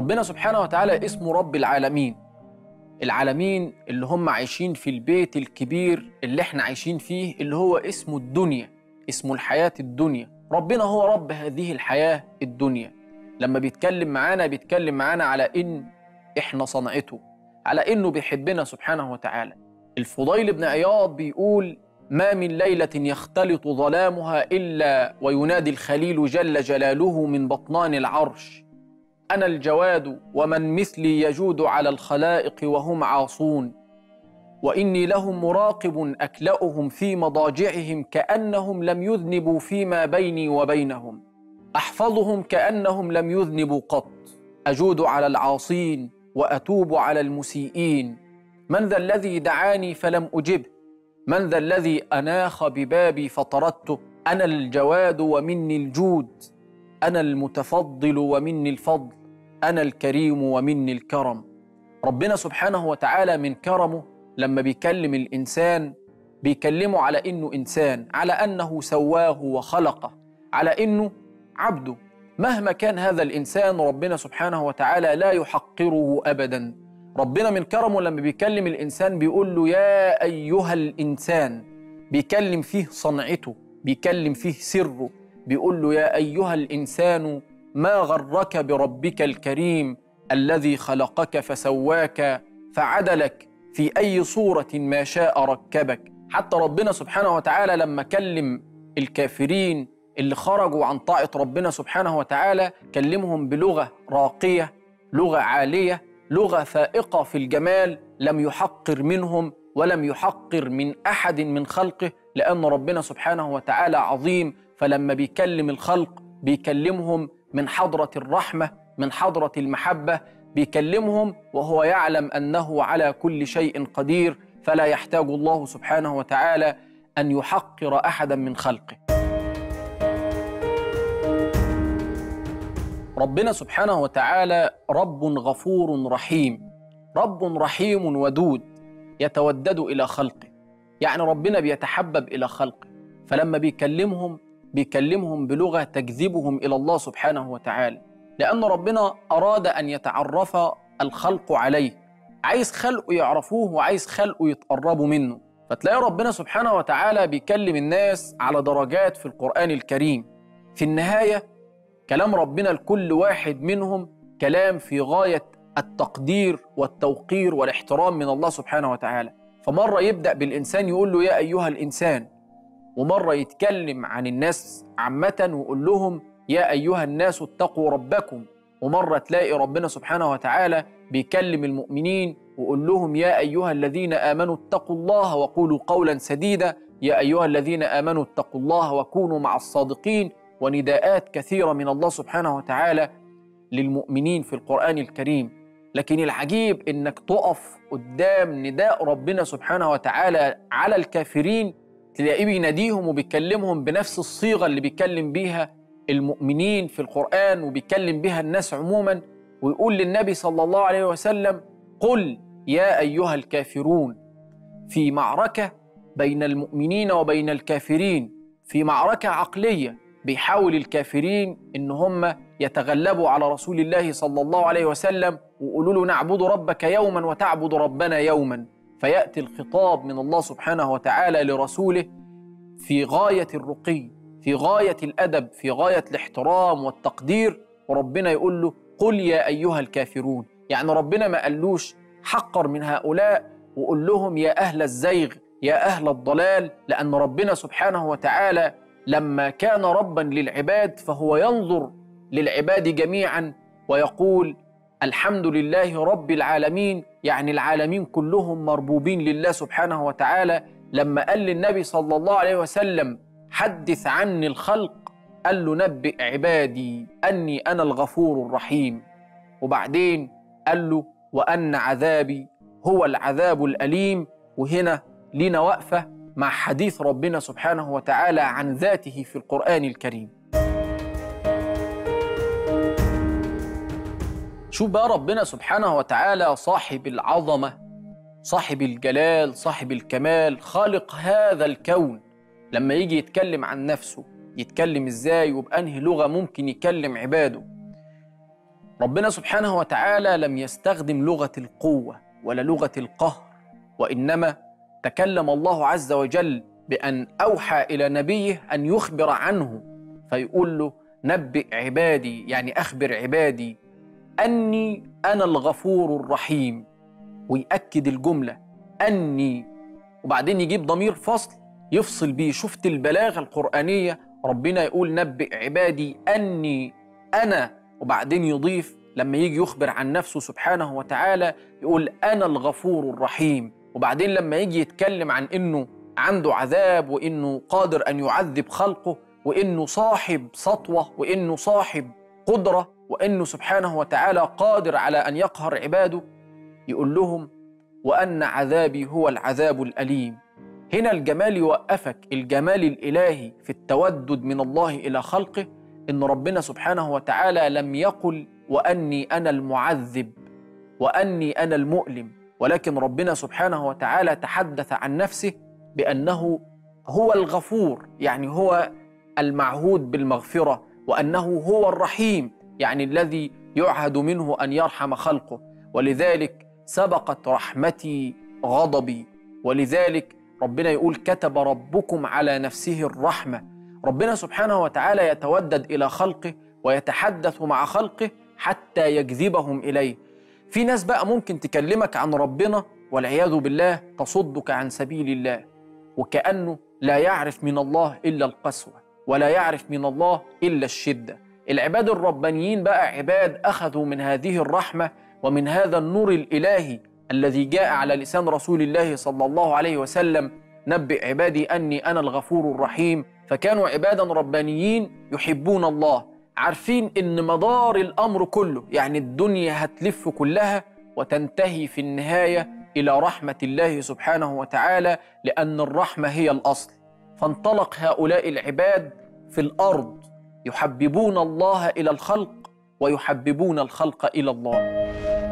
ربنا سبحانه وتعالى اسمه رب العالمين العالمين اللي هم عايشين في البيت الكبير اللي احنا عايشين فيه اللي هو اسمه الدنيا اسمه الحياة الدنيا ربنا هو رب هذه الحياة الدنيا لما بيتكلم معانا بيتكلم معانا على إن إحنا صنعته على إنه بيحبنا سبحانه وتعالى الفضيل بن عياض بيقول ما من ليلة يختلط ظلامها إلا وينادي الخليل جل جلاله من بطنان العرش أنا الجواد ومن مثلي يجود على الخلائق وهم عاصون وإني لهم مراقب أكلأهم في مضاجعهم كأنهم لم يذنبوا فيما بيني وبينهم أحفظهم كأنهم لم يذنبوا قط أجود على العاصين وأتوب على المسيئين من ذا الذي دعاني فلم أجبه من ذا الذي أناخ ببابي فطردته أنا الجواد ومني الجود أنا المتفضل ومني الفضل أنا الكريم ومني الكرم ربنا سبحانه وتعالى من كرمه لما بيكلم الإنسان بيكلمه على إنه إنسان على أنه سواه وخلقه على إنه عبده مهما كان هذا الإنسان ربنا سبحانه وتعالى لا يحقره أبدا ربنا من كرمه لما بيكلم الإنسان بيقول له يا أيها الإنسان بيكلم فيه صنعته بيكلم فيه سره بيقول له يا أيها الإنسان ما غرك بربك الكريم الذي خلقك فسواك فعدلك في أي صورة ما شاء ركبك حتى ربنا سبحانه وتعالى لما كلم الكافرين اللي خرجوا عن طاعة ربنا سبحانه وتعالى كلمهم بلغة راقية لغة عالية لغة فائقة في الجمال لم يحقر منهم ولم يحقر من أحد من خلقه لأن ربنا سبحانه وتعالى عظيم فلما بيكلم الخلق بيكلمهم من حضرة الرحمة من حضرة المحبة بيكلمهم وهو يعلم أنه على كل شيء قدير فلا يحتاج الله سبحانه وتعالى أن يحقر أحدا من خلقه ربنا سبحانه وتعالى رب غفور رحيم رب رحيم ودود يتودد إلى خلقه يعني ربنا بيتحبب إلى خلقه فلما بيكلمهم بيكلمهم بلغة تجذبهم إلى الله سبحانه وتعالى لأن ربنا أراد أن يتعرف الخلق عليه عايز خلقه يعرفوه وعايز خلقه يتقربوا منه فتلاقي ربنا سبحانه وتعالى بيكلم الناس على درجات في القرآن الكريم في النهاية كلام ربنا لكل واحد منهم كلام في غاية التقدير والتوقير والاحترام من الله سبحانه وتعالى فمرة يبدأ بالإنسان يقول له يا أيها الإنسان ومرة يتكلم عن الناس عامة ويقول لهم يا أيها الناس اتقوا ربكم ومرة تلاقي ربنا سبحانه وتعالى بيكلم المؤمنين ويقول لهم يا أيها الذين آمنوا اتقوا الله وقولوا قولا سديدا يا أيها الذين آمنوا اتقوا الله وكونوا مع الصادقين ونداءات كثيرة من الله سبحانه وتعالى للمؤمنين في القرآن الكريم لكن العجيب إنك تقف قدام نداء ربنا سبحانه وتعالى على الكافرين تلاقيه بيناديهم وبيكلمهم بنفس الصيغة اللي بيكلم بيها المؤمنين في القرآن وبيكلم بها الناس عموما ويقول للنبي صلى الله عليه وسلم قل يا أيها الكافرون في معركة بين المؤمنين وبين الكافرين في معركة عقلية بيحاول الكافرين إن هم يتغلبوا على رسول الله صلى الله عليه وسلم ويقولوا له نعبد ربك يوما وتعبد ربنا يوما فيأتي الخطاب من الله سبحانه وتعالى لرسوله في غاية الرقي في غاية الأدب في غاية الاحترام والتقدير وربنا يقول له قل يا أيها الكافرون يعني ربنا ما قالوش حقر من هؤلاء وقول لهم يا أهل الزيغ يا أهل الضلال لأن ربنا سبحانه وتعالى لما كان ربا للعباد فهو ينظر للعباد جميعا ويقول الحمد لله رب العالمين يعني العالمين كلهم مربوبين لله سبحانه وتعالى لما قال للنبي صلى الله عليه وسلم حدث عني الخلق قال له نبئ عبادي أني أنا الغفور الرحيم وبعدين قال له وأن عذابي هو العذاب الأليم وهنا لينا وقفة مع حديث ربنا سبحانه وتعالى عن ذاته في القرآن الكريم شوف بقى ربنا سبحانه وتعالى صاحب العظمة صاحب الجلال صاحب الكمال خالق هذا الكون لما يجي يتكلم عن نفسه يتكلم ازاي وبأنهي لغة ممكن يكلم عباده ربنا سبحانه وتعالى لم يستخدم لغة القوة ولا لغة القهر وإنما تكلم الله عز وجل بأن أوحى إلى نبيه أن يخبر عنه فيقول له نبئ عبادي يعني أخبر عبادي أني أنا الغفور الرحيم ويأكد الجملة أني وبعدين يجيب ضمير فصل يفصل بيه شفت البلاغة القرآنية ربنا يقول نبئ عبادي أني أنا وبعدين يضيف لما يجي يخبر عن نفسه سبحانه وتعالى يقول أنا الغفور الرحيم وبعدين لما يجي يتكلم عن إنه عنده عذاب وإنه قادر أن يعذب خلقه وإنه صاحب سطوة وإنه صاحب قدرة وإنه سبحانه وتعالى قادر على أن يقهر عباده يقول لهم وأن عذابي هو العذاب الأليم هنا الجمال يوقفك الجمال الإلهي في التودد من الله إلى خلقه إن ربنا سبحانه وتعالى لم يقل وأني أنا المعذب وأني أنا المؤلم ولكن ربنا سبحانه وتعالى تحدث عن نفسه بأنه هو الغفور يعني هو المعهود بالمغفرة وأنه هو الرحيم يعني الذي يعهد منه أن يرحم خلقه ولذلك سبقت رحمتي غضبي ولذلك ربنا يقول كتب ربكم على نفسه الرحمة ربنا سبحانه وتعالى يتودد إلى خلقه ويتحدث مع خلقه حتى يجذبهم إليه في ناس بقى ممكن تكلمك عن ربنا والعياذ بالله تصدك عن سبيل الله وكأنه لا يعرف من الله إلا القسوة ولا يعرف من الله إلا الشدة العباد الربانيين بقى عباد أخذوا من هذه الرحمة ومن هذا النور الإلهي الذي جاء على لسان رسول الله صلى الله عليه وسلم نبئ عبادي أني أنا الغفور الرحيم فكانوا عبادا ربانيين يحبون الله عارفين إن مدار الأمر كله يعني الدنيا هتلف كلها وتنتهي في النهاية إلى رحمة الله سبحانه وتعالى لأن الرحمة هي الأصل فانطلق هؤلاء العباد في الأرض يحببون الله إلى الخلق ويحببون الخلق إلى الله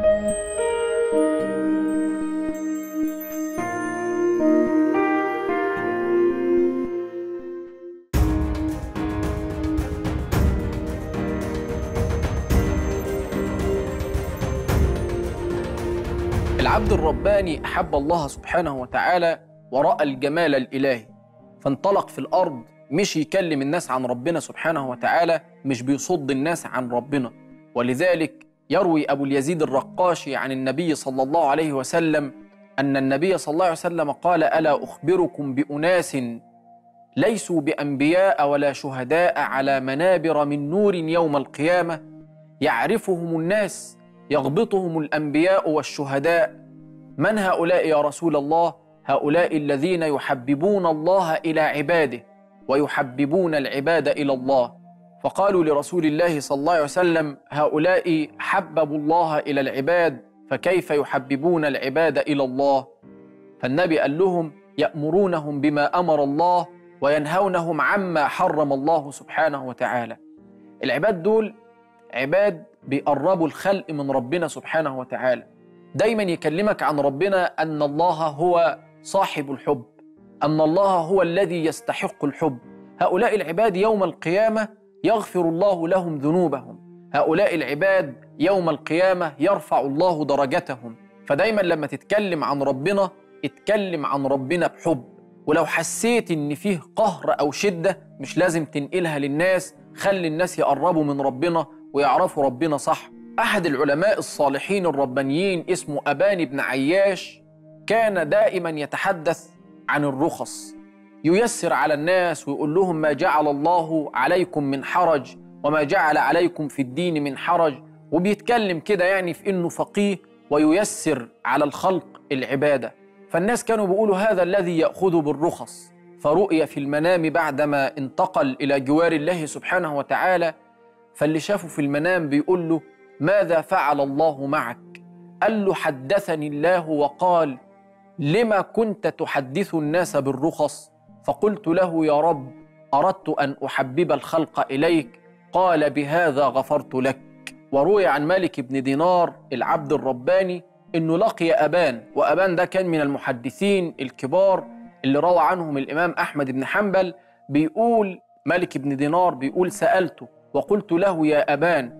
العبد الرباني أحب الله سبحانه وتعالى ورأى الجمال الإلهي فانطلق في الأرض مش يكلم الناس عن ربنا سبحانه وتعالى مش بيصد الناس عن ربنا ولذلك يروي أبو اليزيد الرقاشي عن النبي صلى الله عليه وسلم أن النبي صلى الله عليه وسلم قال ألا أخبركم بأناس ليسوا بأنبياء ولا شهداء على منابر من نور يوم القيامة يعرفهم الناس يغبطهم الأنبياء والشهداء من هؤلاء يا رسول الله هؤلاء الذين يحببون الله إلى عباده ويحببون العباد إلى الله فقالوا لرسول الله صلى الله عليه وسلم هؤلاء حببوا الله إلى العباد فكيف يحببون العباد إلى الله فالنبي قال لهم يأمرونهم بما أمر الله وينهونهم عما حرم الله سبحانه وتعالى العباد دول عباد بيقربوا الخلق من ربنا سبحانه وتعالى دايما يكلمك عن ربنا أن الله هو صاحب الحب أن الله هو الذي يستحق الحب هؤلاء العباد يوم القيامة يغفر الله لهم ذنوبهم هؤلاء العباد يوم القيامة يرفع الله درجتهم فدايما لما تتكلم عن ربنا اتكلم عن ربنا بحب ولو حسيت ان فيه قهر او شدة مش لازم تنقلها للناس خلي الناس يقربوا من ربنا ويعرفوا ربنا صح أحد العلماء الصالحين الربانيين اسمه أبان بن عياش كان دائما يتحدث عن الرخص ييسر على الناس ويقول لهم ما جعل الله عليكم من حرج وما جعل عليكم في الدين من حرج وبيتكلم كده يعني في انه فقيه وييسر على الخلق العباده فالناس كانوا بيقولوا هذا الذي ياخذ بالرخص فرؤي في المنام بعدما انتقل الى جوار الله سبحانه وتعالى فاللي شافه في المنام بيقول له ماذا فعل الله معك قال له حدثني الله وقال لما كنت تحدث الناس بالرخص فقلت له يا رب اردت ان احبب الخلق اليك قال بهذا غفرت لك وروي عن مالك بن دينار العبد الرباني انه لقي ابان وابان ده كان من المحدثين الكبار اللي روى عنهم الامام احمد بن حنبل بيقول مالك بن دينار بيقول سالته وقلت له يا ابان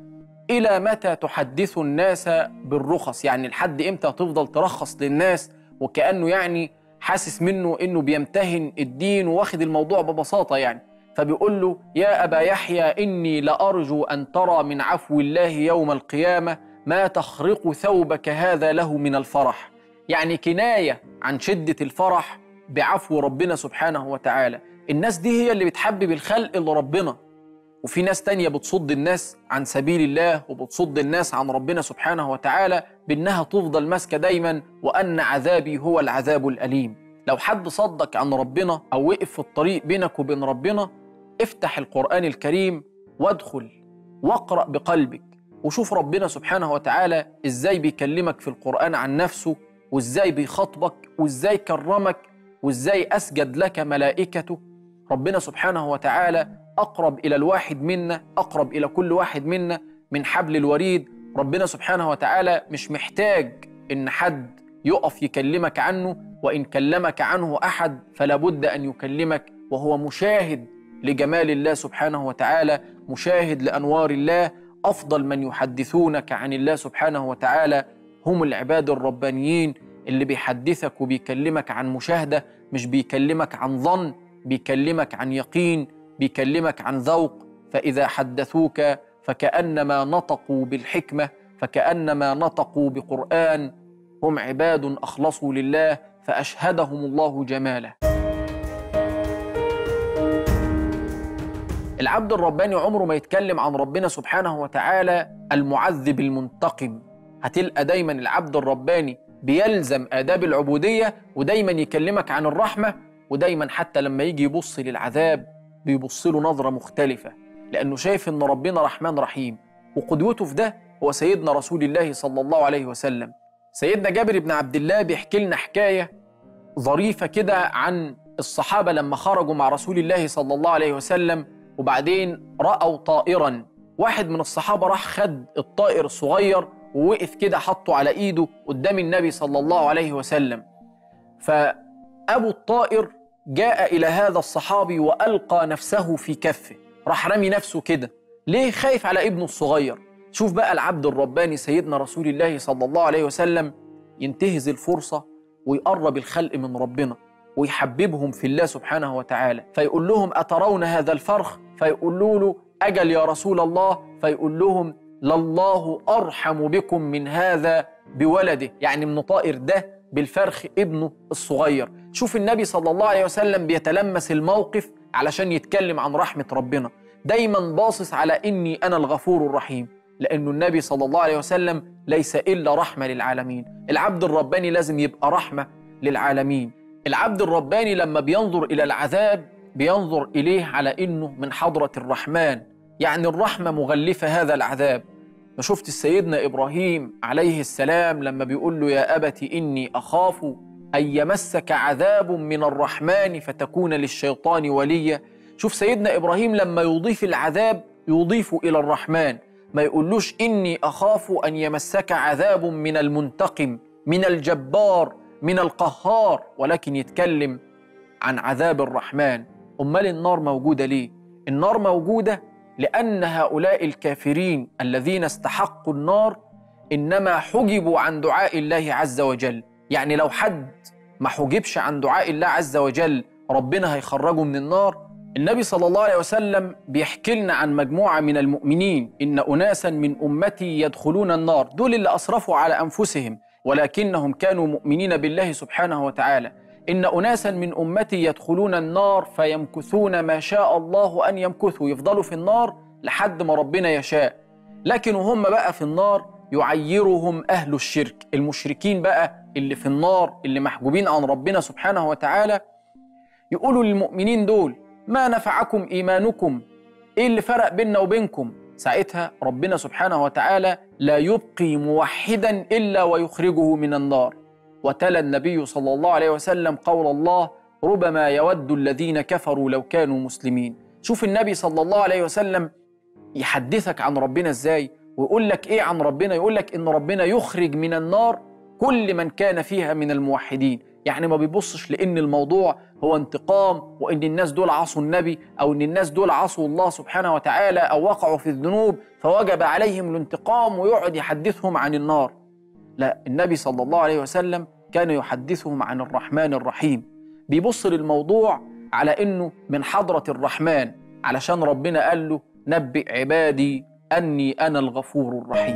إلى متى تحدث الناس بالرخص يعني لحد إمتى تفضل ترخص للناس وكأنه يعني حاسس منه إنه بيمتهن الدين واخد الموضوع ببساطة يعني فبيقول له يا أبا يحيى إني لأرجو أن ترى من عفو الله يوم القيامة ما تخرق ثوبك هذا له من الفرح يعني كناية عن شدة الفرح بعفو ربنا سبحانه وتعالى الناس دي هي اللي بتحبب الخلق لربنا وفي ناس تانية بتصد الناس عن سبيل الله وبتصد الناس عن ربنا سبحانه وتعالى بأنها تفضل ماسكة دايما وأن عذابي هو العذاب الأليم لو حد صدك عن ربنا أو وقف في الطريق بينك وبين ربنا افتح القرآن الكريم وادخل واقرأ بقلبك وشوف ربنا سبحانه وتعالى ازاي بيكلمك في القرآن عن نفسه وازاي بيخاطبك وازاي كرمك وازاي أسجد لك ملائكته ربنا سبحانه وتعالى أقرب إلى الواحد منا أقرب إلى كل واحد منا من حبل الوريد ربنا سبحانه وتعالى مش محتاج إن حد يقف يكلمك عنه وإن كلمك عنه أحد فلا بد أن يكلمك وهو مشاهد لجمال الله سبحانه وتعالى مشاهد لأنوار الله أفضل من يحدثونك عن الله سبحانه وتعالى هم العباد الربانيين اللي بيحدثك وبيكلمك عن مشاهدة مش بيكلمك عن ظن بيكلمك عن يقين بيكلمك عن ذوق فإذا حدثوك فكأنما نطقوا بالحكمة فكأنما نطقوا بقرآن هم عباد أخلصوا لله فأشهدهم الله جماله العبد الرباني عمره ما يتكلم عن ربنا سبحانه وتعالى المعذب المنتقم هتلقى دايما العبد الرباني بيلزم آداب العبودية ودايما يكلمك عن الرحمة ودايما حتى لما يجي يبص للعذاب بيبص له نظرة مختلفة لأنه شايف إن ربنا رحمن رحيم وقدوته في ده هو سيدنا رسول الله صلى الله عليه وسلم سيدنا جابر بن عبد الله بيحكي لنا حكاية ظريفة كده عن الصحابة لما خرجوا مع رسول الله صلى الله عليه وسلم وبعدين رأوا طائرا واحد من الصحابة راح خد الطائر الصغير ووقف كده حطه على ايده قدام النبي صلى الله عليه وسلم فأبو الطائر جاء إلى هذا الصحابي وألقى نفسه في كفه راح رمي نفسه كده ليه خايف على ابنه الصغير شوف بقى العبد الرباني سيدنا رسول الله صلى الله عليه وسلم ينتهز الفرصة ويقرب الخلق من ربنا ويحببهم في الله سبحانه وتعالى فيقول لهم أترون هذا الفرخ فيقولوا له أجل يا رسول الله فيقول لهم لله أرحم بكم من هذا بولده يعني من طائر ده بالفرخ ابنه الصغير شوف النبي صلى الله عليه وسلم بيتلمس الموقف علشان يتكلم عن رحمة ربنا دايما باصص على إني أنا الغفور الرحيم لأنه النبي صلى الله عليه وسلم ليس إلا رحمة للعالمين العبد الرباني لازم يبقى رحمة للعالمين العبد الرباني لما بينظر إلى العذاب بينظر إليه على إنه من حضرة الرحمن يعني الرحمة مغلفة هذا العذاب ما شفت سيدنا إبراهيم عليه السلام لما بيقول له يا أبت إني أخاف أن يمسك عذاب من الرحمن فتكون للشيطان وليا شوف سيدنا إبراهيم لما يضيف العذاب يضيف إلى الرحمن ما يقولوش إني أخاف أن يمسك عذاب من المنتقم من الجبار من القهار ولكن يتكلم عن عذاب الرحمن أمال النار موجودة ليه؟ النار موجودة لأن هؤلاء الكافرين الذين استحقوا النار إنما حجبوا عن دعاء الله عز وجل يعني لو حد ما حجبش عن دعاء الله عز وجل ربنا هيخرجه من النار النبي صلى الله عليه وسلم بيحكي لنا عن مجموعة من المؤمنين إن أناسا من أمتي يدخلون النار دول اللي أسرفوا على أنفسهم ولكنهم كانوا مؤمنين بالله سبحانه وتعالى إن أناسا من أمتي يدخلون النار فيمكثون ما شاء الله أن يمكثوا يفضلوا في النار لحد ما ربنا يشاء لكن وهم بقى في النار يعيرهم أهل الشرك المشركين بقى اللي في النار اللي محجوبين عن ربنا سبحانه وتعالى يقولوا للمؤمنين دول ما نفعكم إيمانكم إيه اللي فرق بيننا وبينكم ساعتها ربنا سبحانه وتعالى لا يبقي موحدا إلا ويخرجه من النار وتلا النبي صلى الله عليه وسلم قول الله ربما يود الذين كفروا لو كانوا مسلمين شوف النبي صلى الله عليه وسلم يحدثك عن ربنا ازاي ويقول لك ايه عن ربنا يقول لك ان ربنا يخرج من النار كل من كان فيها من الموحدين يعني ما بيبصش لان الموضوع هو انتقام وان الناس دول عصوا النبي او ان الناس دول عصوا الله سبحانه وتعالى او وقعوا في الذنوب فوجب عليهم الانتقام ويقعد يحدثهم عن النار لا النبي صلى الله عليه وسلم كان يحدثهم عن الرحمن الرحيم بيبص للموضوع على انه من حضره الرحمن علشان ربنا قال له نبئ عبادي اني انا الغفور الرحيم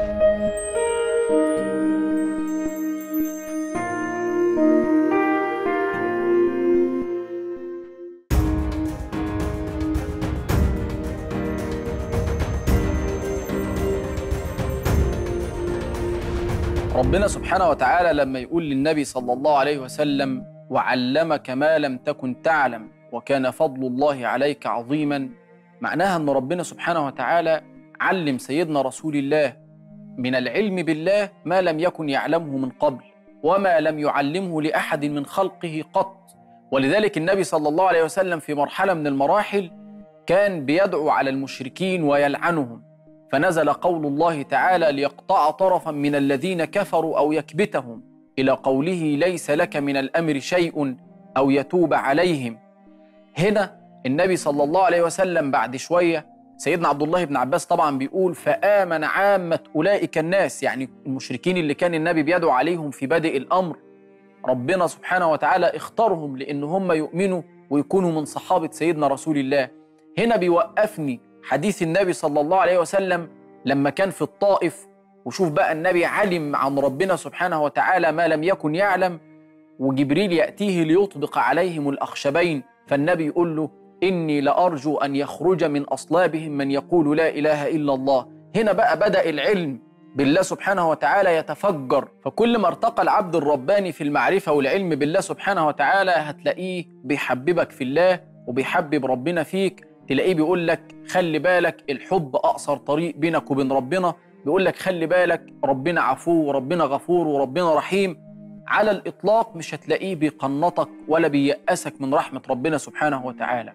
ربنا سبحانه وتعالى لما يقول للنبي صلى الله عليه وسلم وعلمك ما لم تكن تعلم وكان فضل الله عليك عظيما معناها ان ربنا سبحانه وتعالى علم سيدنا رسول الله من العلم بالله ما لم يكن يعلمه من قبل وما لم يعلمه لاحد من خلقه قط ولذلك النبي صلى الله عليه وسلم في مرحله من المراحل كان بيدعو على المشركين ويلعنهم فنزل قول الله تعالى ليقطع طرفا من الذين كفروا او يكبتهم الى قوله ليس لك من الامر شيء او يتوب عليهم هنا النبي صلى الله عليه وسلم بعد شويه سيدنا عبد الله بن عباس طبعا بيقول فامن عامه اولئك الناس يعني المشركين اللي كان النبي بيدعو عليهم في بدء الامر ربنا سبحانه وتعالى اختارهم لان هم يؤمنوا ويكونوا من صحابه سيدنا رسول الله هنا بيوقفني حديث النبي صلى الله عليه وسلم لما كان في الطائف وشوف بقى النبي علم عن ربنا سبحانه وتعالى ما لم يكن يعلم وجبريل يأتيه ليطبق عليهم الأخشبين فالنبي يقول له إني لأرجو أن يخرج من أصلابهم من يقول لا إله إلا الله هنا بقى بدأ العلم بالله سبحانه وتعالى يتفجر فكل ما ارتقى العبد الرباني في المعرفة والعلم بالله سبحانه وتعالى هتلاقيه بيحببك في الله وبيحبب ربنا فيك تلاقيه بيقول لك خلي بالك الحب أقصر طريق بينك وبين ربنا بيقول لك خلي بالك ربنا عفو وربنا غفور وربنا رحيم على الإطلاق مش هتلاقيه بيقنطك ولا بييأسك من رحمة ربنا سبحانه وتعالى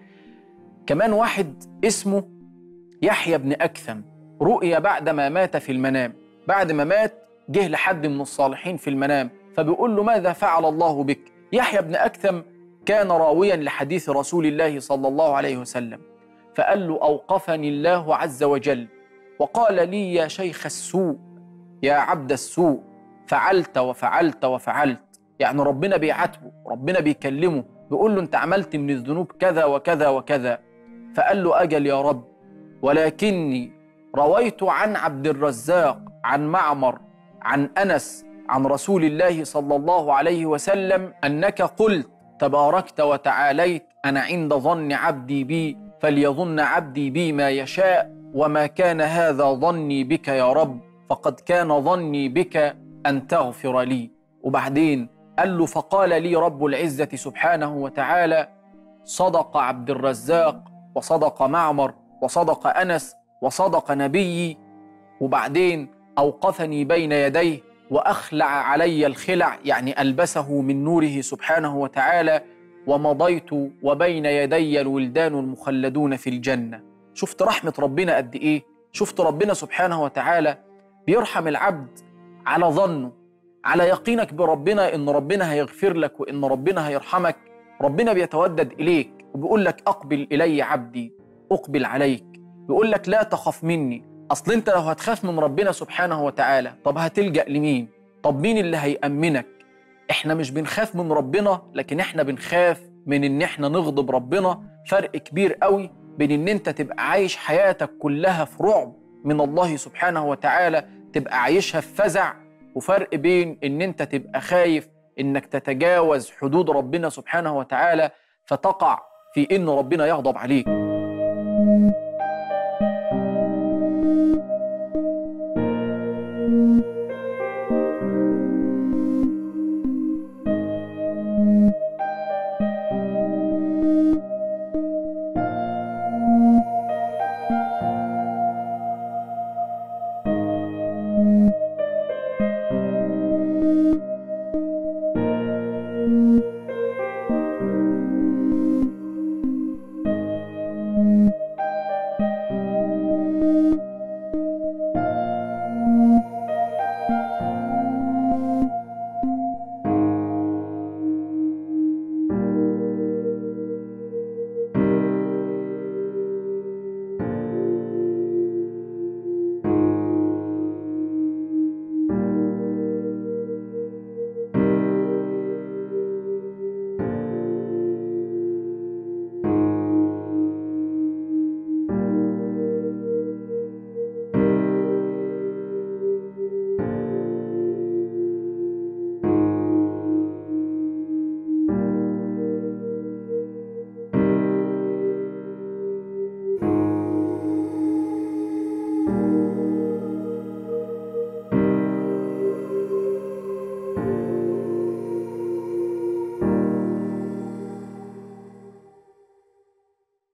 كمان واحد اسمه يحيى بن أكثم رؤي بعد ما مات في المنام بعد ما مات جه لحد من الصالحين في المنام فبيقول له ماذا فعل الله بك يحيى بن أكثم كان راويا لحديث رسول الله صلى الله عليه وسلم فقال له أوقفني الله عز وجل وقال لي يا شيخ السوء يا عبد السوء فعلت وفعلت وفعلت يعني ربنا بيعاتبه ربنا بيكلمه بيقول له انت عملت من الذنوب كذا وكذا وكذا فقال له اجل يا رب ولكني رويت عن عبد الرزاق عن معمر عن انس عن رسول الله صلى الله عليه وسلم انك قلت تباركت وتعاليت انا عند ظن عبدي بي فليظن عبدي بي ما يشاء وما كان هذا ظني بك يا رب فقد كان ظني بك ان تغفر لي وبعدين قال له فقال لي رب العزه سبحانه وتعالى صدق عبد الرزاق وصدق معمر وصدق انس وصدق نبيي وبعدين اوقفني بين يديه واخلع علي الخلع يعني البسه من نوره سبحانه وتعالى ومضيت وبين يدي الولدان المخلدون في الجنه شفت رحمه ربنا قد ايه شفت ربنا سبحانه وتعالى بيرحم العبد على ظنه على يقينك بربنا ان ربنا هيغفر لك وان ربنا هيرحمك ربنا بيتودد اليك وبيقول لك اقبل الي عبدي اقبل عليك بيقول لك لا تخف مني اصل انت لو هتخاف من ربنا سبحانه وتعالى طب هتلجا لمين طب مين اللي هيامنك احنا مش بنخاف من ربنا لكن احنا بنخاف من ان احنا نغضب ربنا فرق كبير قوي بين ان انت تبقى عايش حياتك كلها في رعب من الله سبحانه وتعالى تبقى عايشها في فزع وفرق بين ان انت تبقى خايف انك تتجاوز حدود ربنا سبحانه وتعالى فتقع في ان ربنا يغضب عليك